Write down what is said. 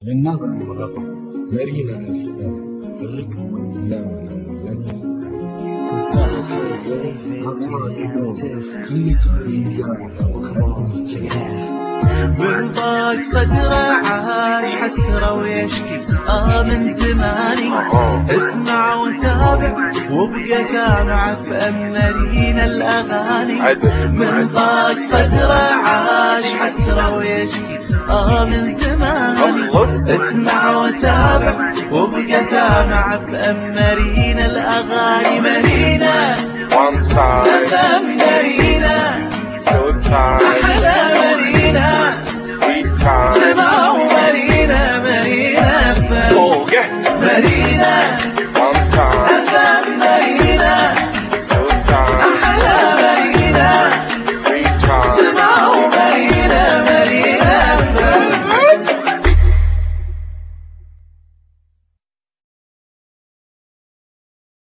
للناس مارينا الأشياء لا لا لا تنسى من ضاق صدره عاش حسره ويشكي آه من زماني اسمع وتابع وابقى سامع في أمرينا الأغاني من ضاق صدره عاش حسره ويشكي آه من زماني اسمع وتابع وابقى سامع في أمرينا الأغاني مارينا One time, أفهم مارينا two time, أحلى مارينا three time. سمعوا مارينا مارينا أفهم Oh, yeah. مارينا